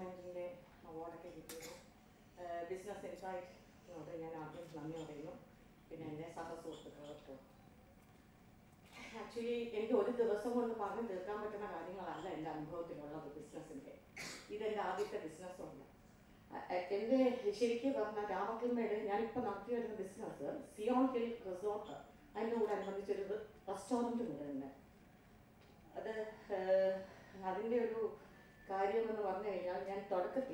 മാനേജ്മെൻറ്റിൻ്റെ അവാർഡൊക്കെ കിട്ടിയത് ബിസിനസ് ഇൻസൈറ്റിനോട് ഞാൻ ആദ്യം നന്ദി പറയുന്നു പിന്നെ എൻ്റെ സഹസുഹൃത്തുക്കൾക്ക് ആക്ച്വലി എനിക്ക് ഒരു ദിവസം കൊണ്ട് പറഞ്ഞു തീർക്കാൻ പറ്റുന്ന കാര്യങ്ങളല്ല എൻ്റെ അനുഭവത്തിലുള്ളത് ബിസിനസ്സിൻ്റെ ഇതെൻ്റെ ആദ്യത്തെ ബിസിനസ്സുണ്ട് എൻ്റെ ശരിക്കും പറഞ്ഞാൽ രാമക്കിൽമേട് ഞാനിപ്പോൾ നടത്തി വരുന്ന ബിസിനസ് സിയോൺ ഹിൽ റിസോർട്ട് അതിൻ്റെ കൂടെ അനുബന്ധിച്ചൊരു റെസ്റ്റോറൻറ്റ് കൂടെ ഉണ്ട് അത് ഏഹ്, അതിൻ്റെ ഒരു കാര്യം എന്ന് പറഞ്ഞു കഴിഞ്ഞാൽ ഞാൻ തുടക്കത്തിൽ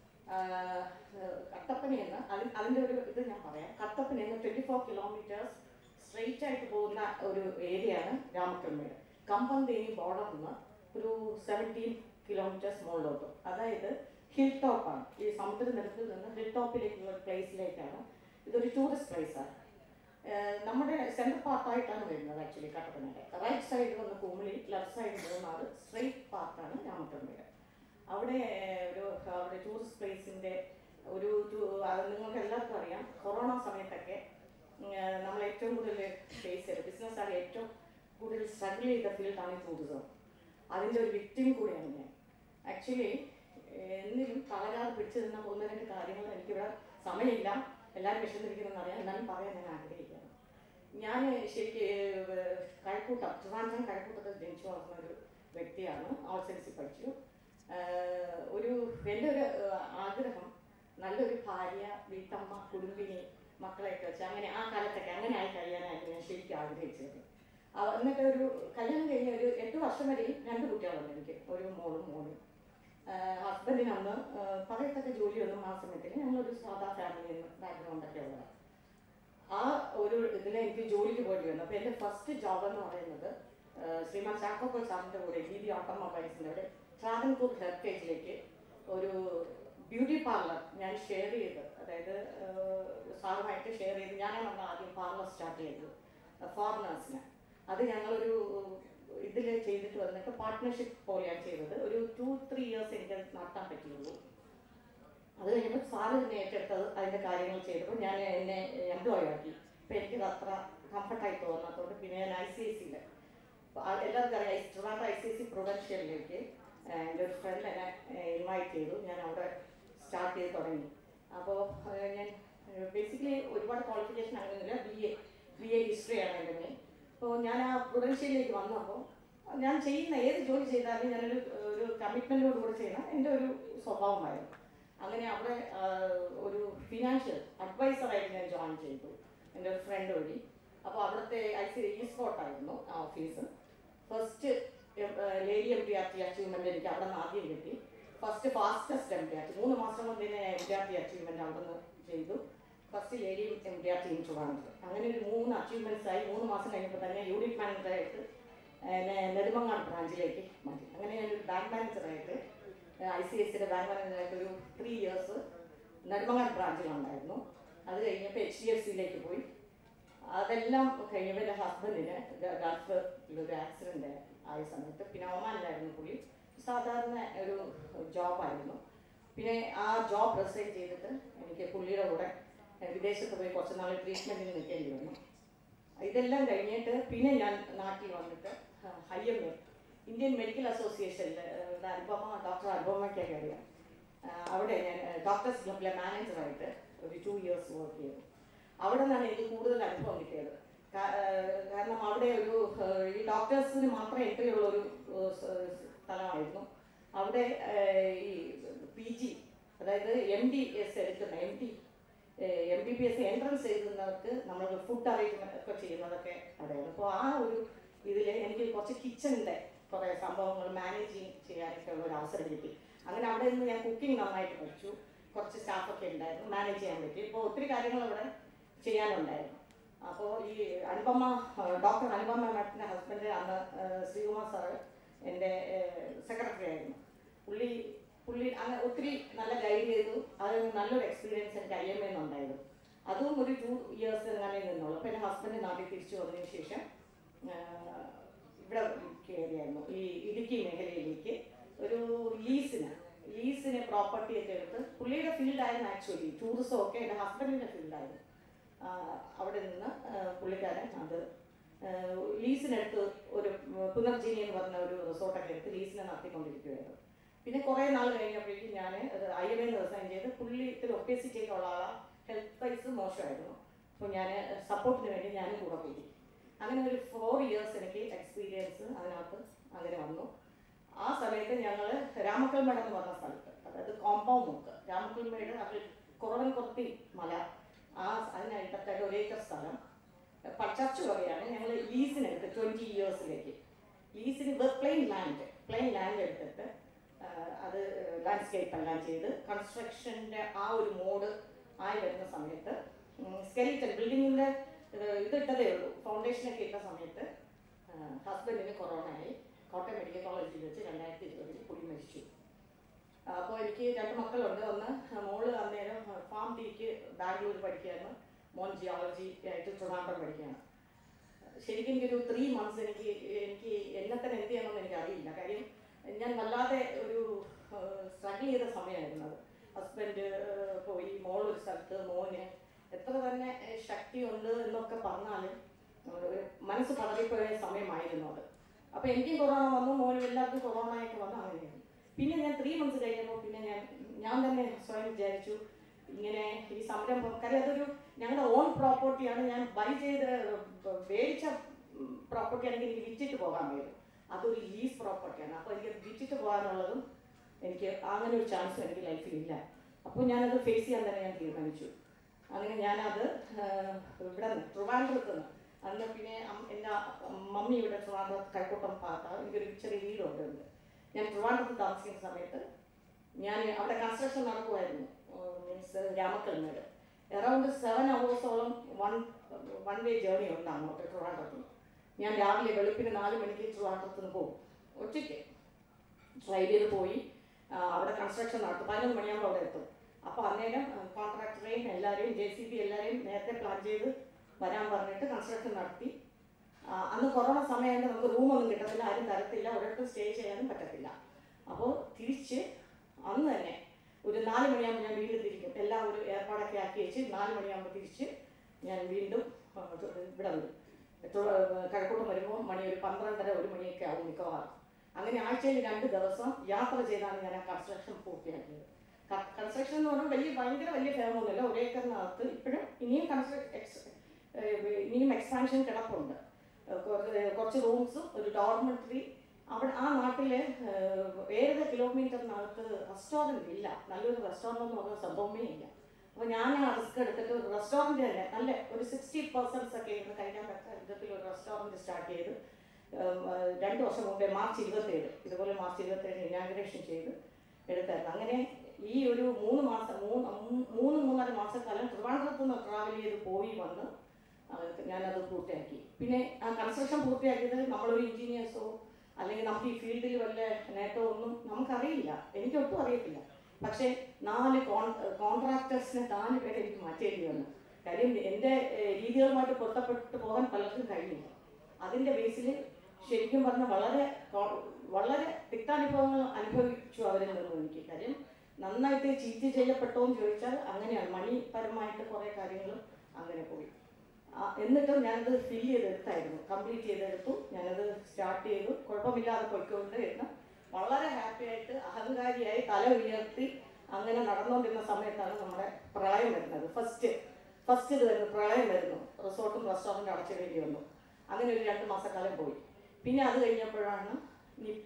കട്ടപ്പനയെന്ന് അതിന് അതിൻ്റെ ഒരു ഇത് ഞാൻ പറയാം കട്ടപ്പനയെന്ന് ട്വൻറ്റി ഫോർ കിലോമീറ്റേഴ്സ് സ്ട്രെയിറ്റ് ആയിട്ട് പോകുന്ന ഒരു ഏരിയയാണ് രാമക്കൽമേട് കമ്പന്തേനി ബോർഡറിൽ നിന്ന് ഒരു സെവൻറ്റീൻ കിലോമീറ്റേഴ്സ് മുകളിലോട്ട് അതായത് ഹിൽ ടോപ്പാണ് ഈ സമുദ്രനിരപ്പിൽ നിന്ന് ഹിൽ ടോപ്പിലേക്കുള്ള ഒരു പ്ലേസിലേക്കാണ് ഇതൊരു ടൂറിസ്റ്റ് പ്ലേസാണ് ഏഹ് നമ്മുടെ സെൻട്രൽ പാർട്ടായിട്ടാണ് വരുന്നത് ആക്ച്വലി കട്ടപ്പനയുടെ റൈറ്റ് സൈഡ് വന്ന് Kumily left side Munnar straight പാർട്ടാണ് രാമക്കൽമേട് അവിടെ ഏഹ്, ഒരു അവിടെ ടൂറിസ്റ്റ് പ്ലേസിൻ്റെ ഒരു ടൂ- അത് നിങ്ങൾക്ക് എല്ലാവർക്കും അറിയാം കൊറോണ സമയത്തൊക്കെ ഏഹ്, നമ്മൾ ഏറ്റവും കൂടുതൽ ഫേസ് ചെയ്ത് ബിസിനസ്സാണ് ഏറ്റവും കൂടുതൽ സ്ട്രഗിൾ ചെയ്ത ഫീൽഡാണ് ടൂറിസം അതിൻ്റെ ഒരു വിക്ടിം കൂടെയാണ് ഞാൻ ആക്ച്വലി എന്നിലും തളരാതെ പിടിച്ചു നിന്ന ഒന്ന് രണ്ട് കാര്യങ്ങൾ എനിക്കിവിടെ സമയമില്ല എല്ലാവരും വിഷമിരിക്കണമെന്ന് അറിയാം എന്നാലും പറയാൻ ഞാൻ ആഗ്രഹിക്കുകയാണ് ഞാൻ ശരിക്ക് ഏഹ്, കഴക്കൂട്ടം ട്രിവാൻഡ്രം കഴക്കൂട്ടത്തിൽ ജനിച്ചു വളർന്ന ഒരു വ്യക്തിയാണ് ഓൾ സയൻസിൽ പഠിച്ചു ഏഹ്, ഒരു എൻ്റെ ഒരു ഏഹ്, ആഗ്രഹം നല്ലൊരു ഭാര്യ വീട്ടമ്മ കുടുംബിനി മക്കളെയൊക്കെ വെച്ച് അങ്ങനെ ആ കാലത്തൊക്കെ അങ്ങനെ ആയി കഴിയാനായിരുന്നു ഞാൻ ശരിക്കും ആഗ്രഹിച്ചത് അവ- എന്നിട്ട് ഒരു കല്യാണം കഴിഞ്ഞ ഒരു എട്ട് വർഷം വരെയും രണ്ട് കുട്ടികളുണ്ട് എനിക്ക് ഒരു മോളും മോനും ഹസ്ബൻഡിന് അന്ന് ആഹ് പറയത്തക്ക ജോലിയൊന്നും ആ സമയത്തിൽ ഞങ്ങളൊരു സാധാ ഫാമിലി ബാക്ക്ഗ്രൗണ്ടൊക്കെ ഉള്ളതാണ് ആ ഒരു ഇതിൽ എനിക്ക് ജോലിക്ക് പോയി വന്നു അപ്പോൾ എൻ്റെ ഫസ്റ്റ് ജോബ് എന്ന് പറയുന്നത് ആഹ് ശ്രീമാൻ ചാക്കോക്കോൾ സാറിൻ്റെ കൂടെ ഡി ബി ഓട്ടോമൊബൈൽസിൻ്റെ അവിടെ ട്രാവൻകൂർ ഹെറിറ്റേജിലേക്ക് ഒരു ബ്യൂട്ടി പാർലർ ഞാൻ ഷെയർ ചെയ്ത് അതായത് ആഹ് സാറുമായിട്ട് ഷെയർ ചെയ്ത് ഞാനാണ് നമ്മൾ ആദ്യം പാർലർ സ്റ്റാർട്ട് ചെയ്തത് ഫോറിനേഴ്സിന് അത് ഞങ്ങളൊരു ഇതിൽ ചെയ്തിട്ട് വന്നിട്ട് പാർട്ട്ണർഷിപ്പ് പോലെയാണ് ചെയ്തത് ഒരു ടു ത്രീ ഇയേഴ്സ് എനിക്ക് അത് നടത്താൻ പറ്റിയുള്ളൂ അത് കഴിഞ്ഞപ്പോൾ സാറ് തന്നെ ഏറ്റെടുത്തത് അതിൻ്റെ കാര്യങ്ങൾ ചെയ്തപ്പോൾ ഞാൻ എന്നെ എംപ്ലോയി ആക്കി അപ്പോൾ എനിക്കത് അത്ര കംഫർട്ടായി തോന്നാത്തതുകൊണ്ട് പിന്നെ ഞാൻ ഐ സി ഐ സിയിൽ എല്ലാവർക്കും അറിയാം Trivandrum I C I C പ്രൊഡൻഷ്യലിലേക്ക് എൻ്റെ ഒരു ഫ്രണ്ട് എന്നെ ഇൻവൈറ്റ് ചെയ്തു ഞാൻ അവിടെ സ്റ്റാർട്ട് ചെയ്ത് തുടങ്ങി അപ്പോൾ ഞാൻ ബേസിക്കലി ഒരുപാട് ക്വാളിഫിക്കേഷൻ അങ്ങനെയൊന്നുമില്ല ബി എ ബി എ ഹിസ്റ്ററിയാണ് എൻ്റെ മെയിൻ അപ്പോൾ ഞാൻ ആ പ്രൊഡൻഷ്യലിലേക്ക് വന്നപ്പോൾ ഞാൻ ചെയ്യുന്ന ഏത് ജോലി ചെയ്താലും ഞാനൊരു ഒരു കമ്മിറ്റ്മെൻറ്റോട് കൂടെ ചെയ്യുന്ന എൻ്റെ ഒരു സ്വഭാവമായിരുന്നു അങ്ങനെ അവിടെ ആ, ഒരു ഫിനാൻഷ്യൽ അഡ്വൈസറായിട്ട് ഞാൻ ജോയിൻ ചെയ്തു എൻ്റെ ഒരു ഫ്രണ്ട് വഴി അപ്പോൾ അവിടുത്തെ ഐ സി ഇ സ്പോട്ടായിരുന്നു ആ office first lady M T R T achievement എനിക്ക് അവിടെ നിന്ന് ആദ്യം കിട്ടി first fastest M T R T മൂന്ന് മാസം കൊണ്ട് തന്നെ M T R T achievement അവിടെ നിന്ന് ചെയ്തു first lady M T R T insurance അങ്ങനെ ഒരു മൂന്ന് അച്ചീവ്മെൻറ്റ്സ് ആയി മൂന്ന് മാസം കഴിഞ്ഞപ്പോൾ തന്നെ യൂണിറ്റ് മാനേജറായിട്ട് എന്നെ നെടുമങ്ങാട് ബ്രാഞ്ചിലേക്ക് മാറ്റി അങ്ങനെ ഞാനൊരു ബാങ്ക് മാനേജറായിട്ട് ഐ സി എസ് സിയുടെ ബാങ്ക് മാനേജറായിട്ട് ഒരു ത്രീ ഇയേഴ്സ് നെടുമങ്ങാട് ബ്രാഞ്ചിലുണ്ടായിരുന്നു അത് കഴിഞ്ഞപ്പോൾ എച്ച് ഡി എഫ് സിയിലേക്ക് പോയി അതെല്ലാം കഴിഞ്ഞപ്പോൾ എൻ്റെ ഹസ്ബൻഡിന് ഗൾഫ് ഒരു ആക്സിഡൻ്റ് ആയ സമയത്ത് പിന്നെ ഒമാനിലായിരുന്നു പുള്ളി സാധാരണ ഒരു ജോബായിരുന്നു പിന്നെ ആ ജോബ് റിസൈൻ ചെയ്തിട്ട് എനിക്ക് പുള്ളിയുടെ കൂടെ വിദേശത്ത് പോയി കുറച്ച് നാൾ ട്രീറ്റ്മെൻറ്റിന് നിൽക്കേണ്ടി വന്നു ഇതെല്ലാം കഴിഞ്ഞിട്ട് പിന്നെ ഞാൻ നാട്ടിൽ വന്നിട്ട് I M A Indian medical അസോസിയേഷനിൽ അനുപമ ഡോക്ടർ അനുപമയ്ക്കൊക്കെ അറിയാം ആ, അവിടെ ഞാൻ ഡോക്ടേഴ്സ് ക്ലബിലെ മാനേജറായിട്ട് ഒരു ടു ഇയേഴ്സ് വർക്ക് ചെയ്തു അവിടെ നിന്നാണ് എനിക്ക് കൂടുതൽ അനുഭവം കിട്ടിയത് കാ- ആ, കാരണം അവിടെ ഒരു ആ, ഈ ഡോക്ടേഴ്സിന് മാത്രം എൻട്രി ഉള്ള ഒരു ആ, സ് സ്ഥലമായിരുന്നു അവിടെ ആ, ഈ പി ജി അതായത് എം ഡി എസ് എടുക്കുന്ന M D M B B S entrance എഴുതുന്നവർക്ക് നമ്മൾ ഫുഡ് അറേഞ്ച്മെന്റ് ഒക്കെ ചെയ്യുന്നതൊക്കെ അതായത് അപ്പോൾ ആ ഒരു ഇതിൽ എനിക്ക് കുറച്ച് കിച്ചണിൻ്റെ കുറേ സംഭവങ്ങൾ മാനേജ് ചെയ്യാനൊക്കെ ഉള്ള ഒരു അവസരം കിട്ടി അങ്ങനെ അവിടെ നിന്ന് ഞാൻ കുക്കിംഗ് നന്നായിട്ട് പഠിച്ചു കുറച്ച് സ്റ്റാഫൊക്കെ ഉണ്ടായിരുന്നു മാനേജ് ചെയ്യാൻ പറ്റി ഇപ്പോൾ ഒത്തിരി കാര്യങ്ങൾ അവിടെ ചെയ്യാനുണ്ടായിരുന്നു അപ്പോൾ ഈ അനുപമ ഡോക്ടർ അനുപമ മാഡത്തിൻ്റെ ഹസ്ബൻഡ് അന്ന് ആ, ശ്രീകുമാർ സാറ് എൻ്റെ സെക്രട്ടറി ആയിരുന്നു പുള്ളി പുള്ളി അങ്ങനെ ഒത്തിരി നല്ല ഗൈഡ് ചെയ്തു അത് നല്ലൊരു എക്സ്പീരിയൻസ് എനിക്ക് ഐ എം എന്നുണ്ടായിരുന്നു അതും ഒരു ടു ഇയേഴ്സ് അങ്ങനെ നിന്നുള്ളൂ അപ്പോൾ എൻ്റെ ഹസ്ബൻഡ് നാട്ടിൽ തിരിച്ചു വന്നതിന് ശേഷം ആ, ഇവിടെ കയറിയായിരുന്നു ഈ ഇടുക്കി മേഖലയിലേക്ക് ഒരു ലീസിന് ലീസിന് പ്രോപ്പർട്ടി ഒക്കെ എടുത്ത് പുള്ളിയുടെ ഫീൽഡായിരുന്നു ആക്ച്വലി ടൂറിസം ഒക്കെ എൻ്റെ ഹസ്ബൻഡിൻ്റെ ഫീൽഡായിരുന്നു ആ, അവിടെ നിന്ന് ആ, പുള്ളിക്കാരൻ അത് ആ, ലീസിനെടുത്ത് ഒരു പുനർജീനി എന്ന് പറഞ്ഞ ഒരു റിസോർട്ടൊക്കെ എടുത്ത് ലീസിനെ നടത്തിക്കൊണ്ടിരിക്കുകയായിരുന്നു പിന്നെ കുറേ നാൾ കഴിഞ്ഞപ്പോഴേക്കും ഞാൻ ഐ എം എന്ന് റിസൈൻ ചെയ്ത് പുള്ളി ഇത്തിരി ഒപ്പേസിറ്റി ഒക്കെ ഉള്ള ആളാണ് ഹെൽത്ത് വൈസ് മോശമായിരുന്നു അപ്പോൾ ഞാൻ സപ്പോർട്ടിന് വേണ്ടി ഞാനും കൂടെ കൂടി അങ്ങനെ ഒരു ഫോർ ഇയേഴ്സ് എനിക്ക് എക്സ്പീരിയൻസ് അതിനകത്ത് അങ്ങനെ വന്നു ആ സമയത്ത് ഞങ്ങൾ രാമക്കൽമേട് എന്ന് പറഞ്ഞ സ്ഥലത്ത് അതായത് കോമ്പൗണ്ട് നോക്ക് രാമക്കൽമേട് അത് കുറവൻ കുറത്തി മല ആ അതിനടുത്തായിട്ട് ഒരേക്കർ സ്ഥലം ചർച്ച് വകയാണ് ഞങ്ങൾ ലീസിനെടുത്ത് ട്വൻറ്റി ഇയേഴ്സിലേക്ക് ലീസിന് പ്ലെയിൻ ലാൻഡ് പ്ലെയിൻ ലാൻഡ് എടുത്തിട്ട് ആ, അത് ലാൻഡ്സ്കേപ്പ് എല്ലാം ചെയ്ത് കൺസ്ട്രക്ഷൻ്റെ ആ ഒരു മോഡ് ആയി വരുന്ന സമയത്ത് സ്കെലിറ്റൻ ബിൽഡിങ്ങിൻ്റെ ഇതിട്ടതേ ഉള്ളൂ ഫൗണ്ടേഷനൊക്കെ ഇട്ട സമയത്ത് ഹസ്ബൻഡിന് കൊറോണ ആയി കോട്ടയം മെഡിക്കൽ കോളേജിൽ വെച്ച് രണ്ടായിരത്തി ഇരുപതിൽ പുള്ളി മരിച്ചു അപ്പോൾ എനിക്ക് രണ്ട് മക്കളുണ്ട് ഒന്ന് മോള് അന്നേരം ഫാം ടീക്ക് ബാംഗ്ലൂർ പഠിക്കുകയാണ് മോൻ ജിയോളജി ആയിട്ട് ട്രിവാൻഡ്രം പഠിക്കുകയാണ് ശരിക്കും എനിക്കൊരു ത്രീ മന്ത്സ് എനിക്ക് എനിക്ക് എന്നെ തന്നെ എന്ത് ചെയ്യണമെന്ന് എനിക്ക് അറിയില്ല കാര്യം ഞാൻ വല്ലാതെ ഒരു സ്ട്രഗിൾ ചെയ്ത സമയമായിരുന്നു അത് ഹസ്ബൻഡ് പോയി മോൾ ഒരു സ്ഥലത്ത് മോന് എത്ര തന്നെ ഏഹ്, ശക്തിയുണ്ട് എന്നൊക്കെ പറഞ്ഞാലും ഒരു മനസ്സ് പതറിപ്പോയ സമയമായിരുന്നു അത് അപ്പോൾ എനിക്കും കൊറോണ വന്നു മോനും എല്ലാവർക്കും കൊറോണയൊക്കെ വന്നു അങ്ങനെയായിരുന്നു പിന്നെ ഞാൻ ത്രീ മന്ത്സ് കഴിഞ്ഞപ്പോൾ പിന്നെ ഞാൻ ഞാൻ തന്നെ സ്വയം വിചാരിച്ചു ഇങ്ങനെ ഈ സംരംഭം കാര്യം അതൊരു ഞങ്ങളുടെ ഓൺ പ്രോപ്പർട്ടിയാണ് ഞാൻ ബൈ ചെയ്ത് മേടിച്ച പ്രോപ്പർട്ടി ആണെങ്കിൽ എനിക്ക് വിറ്റിട്ട് പോകാൻ കഴിയും അതൊരു ലീസ് പ്രോപ്പർട്ടിയാണ് അപ്പോൾ എനിക്ക് വിറ്റിട്ട് പോകാനുള്ളതും എനിക്ക് അങ്ങനെ ഒരു ചാൻസ് എനിക്ക് ലൈഫിൽ ഇല്ല അപ്പോൾ ഞാനത് ഫേസ് ചെയ്യാൻ തന്നെ ഞാൻ തീരുമാനിച്ചു അങ്ങനെ ഞാനത് ആഹ്, ഇവിടെ നിന്ന് ട്രിവാൻഡ്രത്ത് നിന്ന് അന്ന് പിന്നെ അം- എൻ്റെ മമ്മി ഇവിടെ ട്രിവാൻഡ്രത്ത് കൈക്കൂട്ടം പാത്ത എനിക്കൊരു ചെറിയ വീടുണ്ട് ഉണ്ട് ഞാൻ ട്രിവാൻഡ്രത്ത് താമസിക്കുന്ന സമയത്ത് ഞാൻ അവിടെ കൺസ്ട്രക്ഷൻ നടക്കുമായിരുന്നു മീൻസ് രാമക്കൽമേട് അറൗണ്ട് സെവൻ അവേഴ്സോളം വൺ വൺ വേ ജേർണി ഉണ്ട് അങ്ങോട്ട് ട്രിവാൻഡ്രത്ത് നിന്ന് ഞാൻ രാവിലെ വെളുപ്പിന് നാല് മണിക്ക് ട്രിവാൻഡ്രത്ത് നിന്ന് പോകും ഒറ്റയ്ക്ക് ഡ്രൈവ് ചെയ്ത് പോയി ആ, അവിടെ കൺസ്ട്രക്ഷൻ നടത്തും പതിനൊന്ന് മണിയാകുമ്പോൾ അവിടെ എത്തും അപ്പോൾ അന്നേരം കോൺട്രാക്ടറെയും എല്ലാവരെയും ജെ സി ബി എല്ലാവരെയും നേരത്തെ പ്ലാൻ ചെയ്ത് വരാൻ പറഞ്ഞിട്ട് കൺസ്ട്രക്ഷൻ നടത്തി ആ, അന്ന് കൊറോണ സമയമായിട്ട് നമുക്ക് റൂമൊന്നും കിട്ടത്തില്ല ആരും തരത്തില്ല ഒരിടത്തും സ്റ്റേ ചെയ്യാനും പറ്റത്തില്ല അപ്പോൾ തിരിച്ച് അന്ന് തന്നെ ഒരു നാല് മണിയാകുമ്പോൾ ഞാൻ വീണ്ടും തിരിക്കും എല്ലാം ഒരു ഏർപ്പാടൊക്കെ ആക്കി വെച്ച് നാല് മണിയാകുമ്പോൾ തിരിച്ച് ഞാൻ വീണ്ടും ആ, ഇവിടെ വരും കഴക്കൂട്ടം വരുമ്പോൾ മണി ഒരു പന്ത്രണ്ടര ഒരു മണിയൊക്കെ ആവും മിക്കവാറും അങ്ങനെ ആഴ്ചയിൽ രണ്ട് ദിവസം യാത്ര ചെയ്താണ് ഞാൻ ആ കൺസ്ട്രക്ഷൻ പൂർത്തിയാക്കിയത് കൺസ്ട്രക്ഷൻ എന്ന് പറഞ്ഞാൽ വലിയ ഭയങ്കര വലിയ ഫേമൊന്നുമില്ല ഒരേ ഏക്കറിനകത്ത് ഇപ്പോഴും ഇനിയും കൺസ്ട്രക്ഷൻ ഇനിയും എക്സ്പാൻഷൻ കിടപ്പുണ്ട് ഏഹ് കുറച്ച് കുറച്ച് റൂംസും ഒരു ഡോർമെട്രി അവിടെ ആ നാട്ടിൽ ഏഴര കിലോമീറ്ററിനകത്ത് റെസ്റ്റോറൻറ്റ് ഇല്ല നല്ലൊരു റെസ്റ്റോറൻറ്റ് എന്ന് പറഞ്ഞ സംഭവമേ ഇല്ല അപ്പോൾ ഞാൻ ആ റിസ്ക് എടുത്തിട്ട് ഒരു റെസ്റ്റോറൻറ്റ് തന്നെ നല്ല ഒരു സിക്സ്റ്റി പെർസെൻറ്റ്സ് ഒക്കെ ഇരുന്ന് കഴിക്കാൻ പറ്റുന്ന വിധത്തിൽ ഒരു റെസ്റ്റോറൻറ്റ് സ്റ്റാർട്ട് ചെയ്ത് ഉം, ഏഹ് രണ്ട് വർഷം മുമ്പേ മാർച്ച് ഇരുപത്തേഴ് ഇതുപോലെ മാർച്ച് ഇരുപത്തേഴ് ഇനാഗ്രേഷൻ ചെയ്ത് എടുത്തായിരുന്നു അങ്ങനെ ഈ ഒരു മൂന്ന് മാസം മൂന്ന് മൂ- മൂന്ന് മൂന്നര മാസക്കാലം ട്രിവാൻഡ്രത്ത് നിന്ന് ട്രാവൽ ചെയ്ത് പോയി വന്ന് അത് ഞാനത് പൂർത്തിയാക്കി പിന്നെ ആ കൺസ്ട്രക്ഷൻ പൂർത്തിയാക്കിയത് നമ്മളൊരു എഞ്ചിനീയേഴ്സോ അല്ലെങ്കിൽ നമുക്ക് ഈ ഫീൽഡിൽ വല്ല നേട്ടമോ ഒന്നും നമുക്കറിയില്ല എനിക്കൊട്ടും അറിയത്തില്ല പക്ഷേ നാല് കോൺ കോൺട്രാക്ടേഴ്സിനെ നാല് പേരെ എനിക്ക് മാറ്റേണ്ടി വന്നു കാര്യം എൻ്റെ ഏഹ്, രീതികളുമായിട്ട് പൊരുത്തപ്പെട്ട് പോകാൻ പലർക്കും കഴിഞ്ഞില്ല അതിൻ്റെ ബേസിൽ ശരിക്കും പറഞ്ഞാൽ വളരെ കോ- വളരെ തിക്താനുഭവങ്ങൾ അനുഭവിച്ചു അവരിൽ നിന്നും എനിക്ക് കാര്യം നന്നായിട്ട് ചീറ്റ് ചെയ്യപ്പെട്ടോ എന്ന് ചോദിച്ചാൽ അങ്ങനെയാണ് മണിപരമായിട്ട് കുറേ കാര്യങ്ങൾ അങ്ങനെ പോയി ആ, എന്നിട്ടും ഞാനത് ഫിൽ ചെയ്തെടുത്തായിരുന്നു കംപ്ലീറ്റ് ചെയ്തെടുത്തു ഞാനത് സ്റ്റാർട്ട് ചെയ്തു കുഴപ്പമില്ലാതെ പോയിക്കൊണ്ട് ഇരുന്ന് വളരെ ഹാപ്പി ആയിട്ട് അഹങ്കാരിയായി തല ഉയർത്തി അങ്ങനെ നടന്നുകൊണ്ടിരുന്ന സമയത്താണ് നമ്മുടെ പ്രളയം വരുന്നത് ഫസ്റ്റ് ഫസ്റ്റ് ഇത് വരുന്നു പ്രളയം വരുന്നു റിസോർട്ടും റെസ്റ്റോറൻറ്റും അടച്ചിടേണ്ടി വന്നു അങ്ങനെ ഒരു രണ്ട് മാസക്കാലം പോയി പിന്നെ അത് കഴിഞ്ഞപ്പോഴാണ് നിപ്പ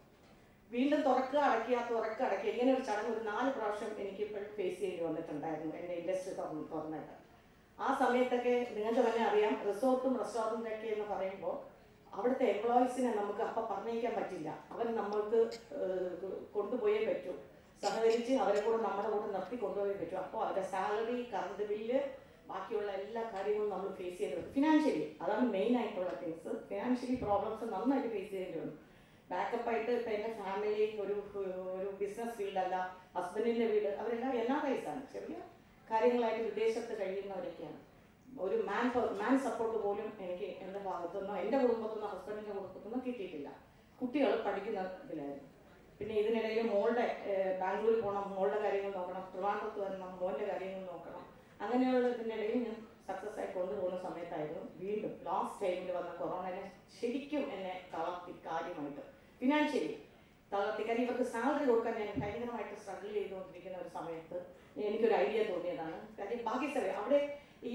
വീണ്ടും തുറക്കുക അടയ്ക്കുക തുറക്കുക അടയ്ക്കുക ഇങ്ങനെ ഒരു ചടങ്ങ് ഒരു നാല് പ്രാവശ്യം എനിക്ക് ഇപ്പോഴും ഫേസ് ചെയ്യേണ്ടി വന്നിട്ടുണ്ടായിരുന്നു എൻ്റെ ഇൻഡസ്ട്രി തുറന്ന് തുറന്നിട്ട് ആ സമയത്തൊക്കെ നിങ്ങൾക്ക് തന്നെ അറിയാം റിസോർട്ടും റെസ്റ്റോറൻറ്റും ഒക്കെ എന്ന് പറയുമ്പോൾ അവിടുത്തെ എംപ്ലോയീസിനെ നമുക്ക് അപ്പം പറഞ്ഞേക്കാൻ പറ്റില്ല അവർ നമ്മൾക്ക് ഏഹ്, കൊണ്ടുപോയേ പറ്റൂ സഹകരിച്ച് അവരെ കൂടെ നമ്മുടെ കൂടെ നിർത്തി കൊണ്ടുപോയേ പറ്റൂ അപ്പോൾ അവരുടെ സാലറി കറണ്ട് ബില്ല് ബാക്കിയുള്ള എല്ലാ കാര്യങ്ങളും നമ്മൾ ഫേസ് ചെയ്തെടുക്കും ഫിനാൻഷ്യലി അതാണ് മെയിൻ ആയിട്ടുള്ള തിങ്സ് ഫിനാൻഷ്യലി പ്രോബ്ലംസ് നന്നായിട്ട് ഫേസ് ചെയ്യേണ്ടി വന്നു ബാക്കപ്പ് ആയിട്ട് ഇപ്പം എൻ്റെ ഫാമിലി ഒരു ഒരു ബിസിനസ് ഫീൽഡല്ല ഹസ്ബൻഡിൻ്റെ വീട് അവരെല്ലാം എല്ലാ വയസ്സാണ് ചെറിയ കാര്യങ്ങളായിട്ട് വിദേശത്ത് കഴിയുന്നവരൊക്കെയാണ് ഒരു മാൻ മാൻ സപ്പോർട്ട് പോലും എനിക്ക് എൻ്റെ ഭാഗത്തുനിന്നോ എൻ്റെ കുടുംബത്തുനിന്നോ ഹസ്ബൻഡിൻ്റെ കുടുംബത്തുനിന്നോ കിട്ടിയിട്ടില്ല കുട്ടികൾ പഠിക്കുന്ന ഇതിലായിരുന്നു പിന്നെ ഇതിനിടയിൽ മോളുടെ ഏഹ്, ബാംഗ്ലൂർ പോകണം മോളുടെ കാര്യങ്ങൾ നോക്കണം ട്രിവാൻഡ്രത്ത് വരണം മോൻ്റെ കാര്യങ്ങൾ നോക്കണം അങ്ങനെയുള്ള ഇതിനിടയിൽ ഞാൻ സക്സസ് ആയി കൊണ്ടുപോകുന്ന സമയത്തായിരുന്നു വീണ്ടും ലാസ്റ്റ് ടൈമിൽ വന്ന കൊറോണനെ ശരിക്കും എന്നെ തളർത്തി കാര്യമായിട്ട് ഫിനാൻഷ്യലി തളർത്തി കാര്യം ഇവർക്ക് സാലറി കൊടുക്കാൻ ഞാൻ ഭയങ്കരമായിട്ട് സ്ട്രഗിൾ ചെയ്തുകൊണ്ടിരിക്കുന്ന ഒരു സമയത്ത് എനിക്കൊരു ഐഡിയ തോന്നിയതാണ് കാര്യം ബാക്കി സ്ഥലം അവിടെ ഈ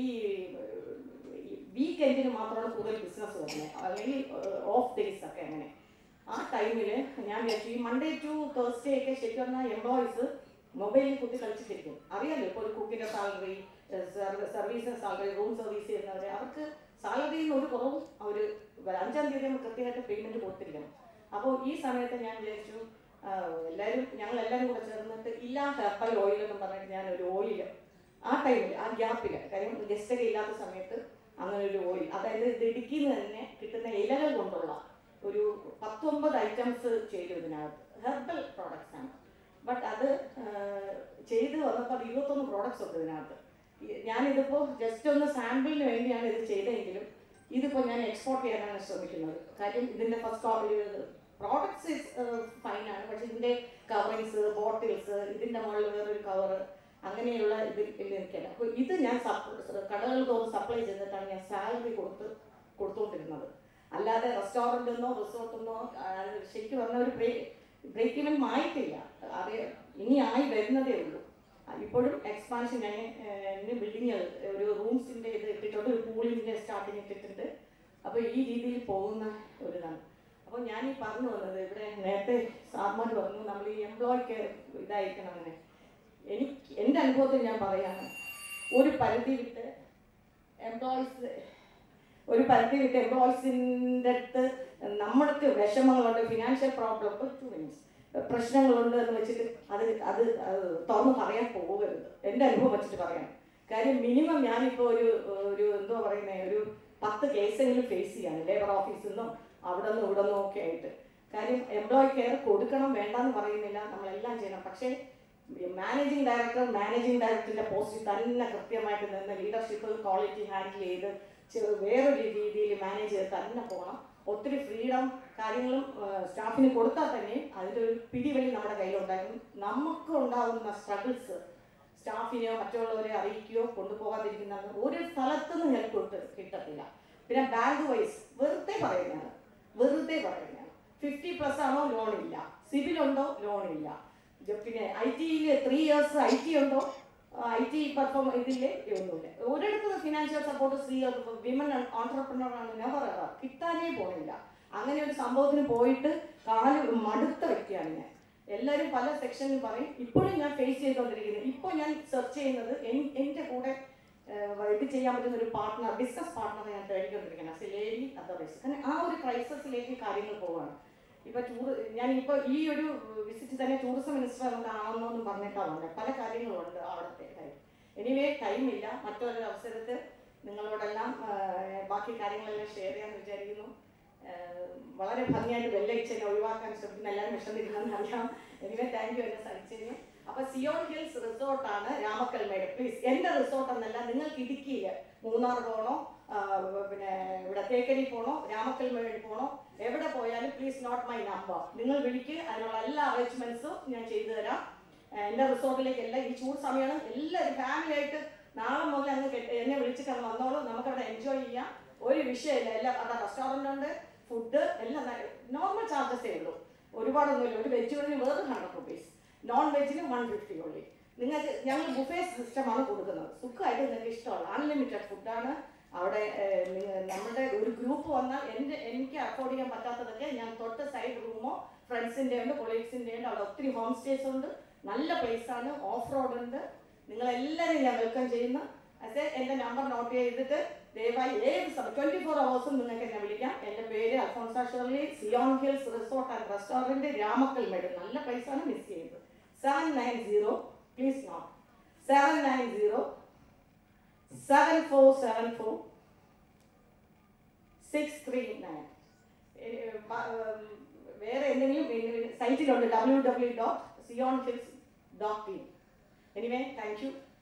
വീക്കെൻഡിന് മാത്രമാണ് കൂടുതൽ ബിസിനസ് വരുന്നത് അല്ലെങ്കിൽ ഓഫ് ഡേയ്സ് ഒക്കെ അങ്ങനെ ആ ടൈമിൽ ഞാൻ വിചാരിച്ചു ഈ മൺഡേ ടു തേഴ്സ്ഡേ ഒക്കെ ശരിക്കും പറഞ്ഞാൽ എംപ്ലോയീസ് മൊബൈലിൽ കുത്തി കളിച്ചിട്ടിരിക്കും അറിയാലോ ഇപ്പോൾ ഒരു കുക്കിൻ്റെ സാലറി സർവീസിന് സാലറി റൂം സർവീസ് ചെയ്യുന്നവർ അവർക്ക് സാലറിയിൽ നിന്ന് ഒരു കുറവും അവർ അഞ്ചാം തീയതി നമ്മൾ കൃത്യമായിട്ട് പേയ്മെൻറ്റ് കൊടുത്തിരിക്കണം അപ്പോൾ ഈ സമയത്ത് ഞാൻ വിചാരിച്ചു ആ, എല്ലാവരും ഞങ്ങൾ എല്ലാവരും കൂടെ ചേർന്നിട്ട് ഇല്ലാ ഹെർബൽ ഓയിൽ എന്ന് പറഞ്ഞിട്ട് ഞാൻ ഒരു ഓയിൽ ആ ടൈമിൽ ആ ഗ്യാപ്പിൽ കാര്യം ഗസ്റ്റൊക്കെ ഇല്ലാത്ത സമയത്ത് അങ്ങനെ ഒരു ഓയിൽ അതായത് ഇത് ഇടുക്കിയിൽ നിന്ന് തന്നെ കിട്ടുന്ന ഇലകൾ കൊണ്ടുള്ള ഒരു പത്തൊമ്പത് ഐറ്റംസ് ചെയ്തു ഇതിനകത്ത് ഹെർബൽ പ്രോഡക്റ്റ്സ് ആണ് ബട്ട് അത് ആ, ചെയ്ത് വന്നപ്പോൾ അത് ഇരുപത്തൊന്ന് പ്രോഡക്റ്റ്സ് ഉണ്ട് ഇതിനകത്ത് ഈ- ഞാനിതിപ്പോൾ ജസ്റ്റ് ഒന്ന് സാമ്പിളിന് വേണ്ടിയാണ് ഇത് ചെയ്തതെങ്കിലും ഇതിപ്പോൾ ഞാൻ എക്സ്പോർട്ട് ചെയ്യാനാണ് ശ്രമിക്കുന്നത് കാര്യം ഇതിൻ്റെ ഫസ്റ്റ് പ്രോഡക്ട്സ് ഫൈനാണ് പക്ഷേ ഇതിൻ്റെ കവറിങ്സ് ബോട്ടിൽസ് ഇതിൻ്റെ മുകളിൽ വേറൊരു കവർ അങ്ങനെയുള്ള ഇത് എനിക്കല്ല അപ്പോൾ ഇത് ഞാൻ കടകൾ തോറും സപ്ലൈ ചെയ്തിട്ടാണ് ഞാൻ സാലറി കൊടുത്ത് കൊടുത്തുകൊണ്ടിരുന്നത് അല്ലാതെ റെസ്റ്റോറൻറ്റിൽ നിന്നോ റിസോർട്ടിൽ നിന്നോ ശരിക്കും പറഞ്ഞ ഒരു ബ്രേക്ക് ബ്രേക്ക് ഇവൻ ആയിട്ടില്ല അത് ഇനി ആയി വരുന്നതേ ഉള്ളൂ ആ, ഇപ്പോഴും എക്സ്പാൻഷൻ ഞാൻ ബിൽഡിങ് ഒരു റൂംസിൻ്റെ ഇത് ഇട്ടിട്ടുണ്ട് ഒരു പൂളിൻ്റെ സ്റ്റാർട്ടിങ് ഇട്ടിട്ടുണ്ട് അപ്പോൾ ഈ രീതിയിൽ പോകുന്ന ഒരു ഇതാണ് അപ്പോൾ ഞാൻ ഈ പറഞ്ഞു വന്നത് ഇവിടെ നേരത്തെ സാർമാർ പറഞ്ഞു നമ്മൾ ഈ എംപ്ലോയിക്ക് ഇതായിരിക്കണം അങ്ങനെ എനിക്ക് എൻ്റെ അനുഭവത്തിൽ ഞാൻ പറയാണ് ഒരു പരിധി വിട്ട് എംപ്ലോയീസ് ഒരു പരിധി വിട്ട് എംപ്ലോയീസിൻ്റെ അടുത്ത് നമ്മൾക്ക് വിഷമങ്ങളുണ്ട് ഫിനാൻഷ്യൽ പ്രോബ്ലം ടു മീൻസ് പ്രശ്നങ്ങളുണ്ട് എന്ന് വെച്ചിട്ട് അത് അത് അത് തുറന്ന് പറയാൻ പോകരുത് എൻ്റെ അനുഭവം വെച്ചിട്ട് പറയാം കാര്യം മിനിമം ഞാനിപ്പോൾ ഒരു ഒരു എന്തോ പറയുന്നത് ഒരു പത്ത് കേസെങ്കിലും ഫേസ് ചെയ്യാണ് ലേബർ ഓഫീസിൽ നിന്നും അവിടെ നിന്നും ഇവിടെ നിന്നും ഒക്കെ ആയിട്ട് കാര്യം എംപ്ലോയി കെയർ കൊടുക്കണം വേണ്ടെന്ന് പറയുന്നില്ല നമ്മളെല്ലാം ചെയ്യണം പക്ഷേ മാനേജിങ് ഡയറക്ടർ മാനേജിങ് ഡയറക്ടറിന്റെ പോസ്റ്റിൽ തന്നെ കൃത്യമായിട്ട് നിന്ന് ലീഡർഷിപ്പ് ക്വാളിറ്റി ഹാൻഡിൽ ചെയ്ത് ചെ- വേറൊരു രീതിയിൽ മാനേജ് ചെയ്ത് തന്നെ പോകണം ഒത്തിരി ഫ്രീഡം കാര്യങ്ങളും സ്റ്റാഫിന് കൊടുത്താൽ തന്നെ അതിൻ്റെ ഒരു പിടിവലി നമ്മുടെ കയ്യിലുണ്ടായിരുന്നു നമുക്ക് ഉണ്ടാകുന്ന സ്ട്രഗിൾസ് സ്റ്റാഫിനെയോ മറ്റുള്ളവരെ അറിയിക്കുകയോ കൊണ്ടുപോകാതിരിക്കുന്ന ഒരു സ്ഥലത്തുനിന്ന് ഹെൽപ്പ് കിട്ടത്തില്ല പിന്നെ ബാങ്ക് വൈസ് വെറുതെ പറയുന്നതാണ് വെറുതെ പറയുന്നതാണ് ഫിഫ്റ്റി പ്ലസ് ആണോ ലോൺ ഇല്ല സിവിൽ ഉണ്ടോ ലോൺ ഇല്ല ഇത് പിന്നെ ഐ ടിയിൽ ത്രീ ഇയേഴ്സ് ഐ ടി ഉണ്ടോ ഐ ടി പെർഫോം ഇതില്ലേ ഒന്നുമില്ല ഒരിടത്ത് ഫിനാൻഷ്യൽ സപ്പോർട്ട് സ്ത്രീ വിമൻ ഓൺടർപ്രണർ ആണ് നെവർ എവർ കിട്ടാനേ പോണില്ല അങ്ങനെ ഒരു സംഭവത്തിന് പോയിട്ട് കാല് മടുത്ത വ്യക്തിയാണ് ഞാൻ എല്ലാവരും പല സെക്ഷനിൽ പറയും ഇപ്പോഴും ഞാൻ ഫേസ് ചെയ്തുകൊണ്ടിരിക്കുന്നത് ഇപ്പോൾ ഞാൻ സെർച്ച് ചെയ്യുന്നത് എൻ- എൻ്റെ കൂടെ ഏഹ്, ഇത് ചെയ്യാൻ പറ്റുന്ന ഒരു പാർട്ട്ണർ ബിസിനസ് പാർട്ട്ണർ ഞാൻ തേടിക്കൊണ്ടിരിക്കുന്നത് ആസ് എ ലേഡി അതർവൈസ് കാരണം ആ ഒരു ക്രൈസിസിലേക്ക് കാര്യങ്ങൾ പോവാണ് ഇപ്പൊ ടൂർ ഞാൻ ഇപ്പൊ ഈ ഒരു വിസിറ്റ് തന്നെ ടൂറിസം മിനിസ്റ്റർ നമുക്ക് ആണെന്നൊന്നും പറഞ്ഞിട്ടാണ് വന്നത് പല കാര്യങ്ങളുണ്ട് അവിടുത്തെ എനിവേ ടൈമില്ല മറ്റൊരു അവസരത്തിൽ നിങ്ങളോടെല്ലാം ആ, ബാക്കി കാര്യങ്ങളെല്ലാം ഷെയർ ചെയ്യാമെന്ന് വിചാരിക്കുന്നു ആ, വളരെ ഭംഗിയായിട്ട് വെല്ലയിച്ചതിനെ ഒഴിവാക്കാൻ ശ്രമിക്കുന്ന എല്ലാവരും വിഷമിക്കുന്നതെന്ന് അറിയാം എനിവേ താങ്ക് യു എന്നെ സഹിച്ചതിന് അപ്പൊ സിയോൺ ഹിൽസ് റിസോർട്ടാണ് രാമക്കൽമേട് പ്ലീസ് എന്റെ റിസോർട്ട് എന്നല്ല നിങ്ങൾക്ക് ഇടുക്കിയിൽ മൂന്നാർ പോകണോ ആ, പിന്നെ ഇവിടെ തേക്കടി പോകണോ രാമക്കൽമേട് പോകണോ എവിടെ പോയാലും പ്ലീസ് നോട്ട് മൈ നമ്പർ നിങ്ങൾ വിളിക്ക് അതിനുള്ള എല്ലാ അറേഞ്ച്മെന്റ്സും ഞാൻ ചെയ്തു തരാം ആ, എന്റെ റിസോർട്ടിലേക്ക് എല്ലാം ഈ ചൂട് സമയമാണ് എല്ലാവരും ഫാമിലി ആയിട്ട് നാളെ മുതൽ അങ്ങ് കെട്ടി- എന്നെ വിളിച്ചിട്ട് അങ്ങ് വന്നോളൂ നമുക്ക് അവിടെ എൻജോയ് ചെയ്യാം ഒരു വിഷയമില്ല എല്ലാം അവിടെ റെസ്റ്റോറൻ്റ് ഉണ്ട് ഫുഡ് എല്ലാം നോർമൽ ചാർജസേ ഉള്ളൂ ഒരുപാടൊന്നുമില്ല ഒരു വെജിന് വേറെ ഹൺഡ്രഡ് റുപ്പീസ് നോൺ വെജിന് വൺ ഫിഫ്റ്റി ഉള്ളി നിങ്ങൾക്ക് ഞങ്ങൾ ബുഫേ സിസ്റ്റമാണ് കൊടുക്കുന്നത് സുഖമായിട്ട് നിങ്ങൾക്ക് ഇഷ്ടമുള്ള അൺലിമിറ്റഡ് ഫുഡാണ് അവിടെ ഏഹ്, നിങ്ങ- നമ്മുടെ ഒരു ഗ്രൂപ്പ് വന്നാൽ എൻ്റെ എനിക്ക് അഫോർഡ് ചെയ്യാൻ പറ്റാത്തതൊക്കെ ഞാൻ തൊട്ട് സൈഡ് റൂമോ ഫ്രണ്ട്സിൻ്റെ ഉണ്ട് കൊളീഗ്സിൻ്റെ ഉണ്ട് അവിടെ ഒത്തിരി ഹോം സ്റ്റേസ് ഉണ്ട് നല്ല place ആണ് ഓഫ് റോഡ് ഉണ്ട് നിങ്ങളെല്ലാവരെയും ഞാൻ വെൽക്കം ചെയ്യുന്നു അതെ എൻ്റെ നമ്പർ നോട്ട് ചെയ്തിട്ട് ദയവായി ഏത് സമയം ട്വൻറ്റി ഫോർ അവേഴ്സും നിങ്ങൾക്ക് എന്നെ വിളിക്കാം എൻ്റെ പേര് Alphonsa Shirley Zion hills resort and restaurant Ramakkalmedu നല്ല place ആണ് മിസ് ചെയ്യുന്നത് seven nine zero please note seven nine zero seven four seven four six three nine വേറെ എന്തെങ്കിലും സൈറ്റിലുണ്ട് W W dot Zion hills dot in anyway thank U